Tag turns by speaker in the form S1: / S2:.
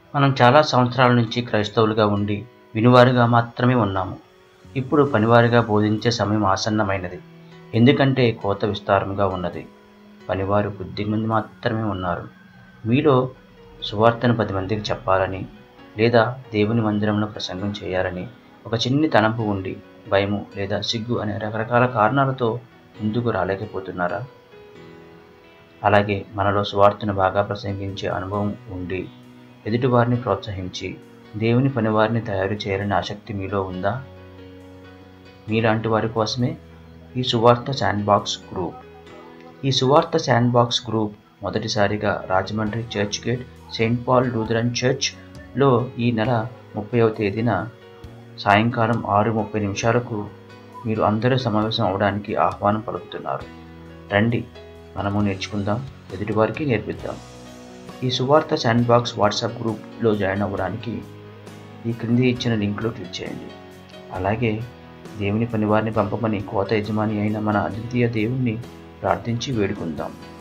S1: మనం చాలా సంవత్సరాల నుంచి క్రైస్తవులుగా ఉండి వినువారుగా మాత్రమే ఉన్నాము ఇప్పుడు పనివారిగా బోధించే సమయం ఆసన్నమైనది ఎందుకంటే కోత విస్తారంగా ఉన్నది పనివారు కొద్ది మంది మాత్రమే ఉన్నారు మీలో సువార్తను పది మందికి చెప్పాలని లేదా దేవుని మందిరంలో ప్రసంగం చేయాలని ఒక చిన్ని తలంపు ఉండి భయము లేదా సిగ్గు అనే రకరకాల కారణాలతో ముందుకు రాలేకపోతున్నారా అలాగే మనలో సువార్తను బాగా ప్రసంగించే అనుభవం ఉండి ఎదుటివారిని ప్రోత్సహించి దేవుని పనివారిని తయారు చేయాలనే ఆసక్తి మీలో ఉందా మీలాంటి వారి కోసమే ఈ సువార్త శాండ్ బాక్స్ గ్రూప్ ఈ సువార్త శాండ్ బాక్స్ గ్రూప్ మొదటిసారిగా Rajahmundry church gate Saint Paul Lutheran చర్చ్లో ఈ నెల ముప్పైవ తేదీన సాయంకాలం ఆరు ముప్పై నిమిషాలకు మీరు అందరూ సమావేశం అవడానికి ఆహ్వానం పలుకుతున్నారు రండి మనము నేర్చుకుందాం ఎదుటివారికి నేర్పిద్దాం ఈ సువార్త శాండ్ బాక్స్ వాట్సాప్ గ్రూప్లో జాయిన్ అవ్వడానికి ఈ క్రింది ఇచ్చిన లింక్లో క్లిక్ చేయండి అలాగే దేవుని పనివారిని పంపమని కోత యజమాని అయిన మన అద్వితీయ దేవుణ్ణి ప్రార్థించి వేడుకుందాం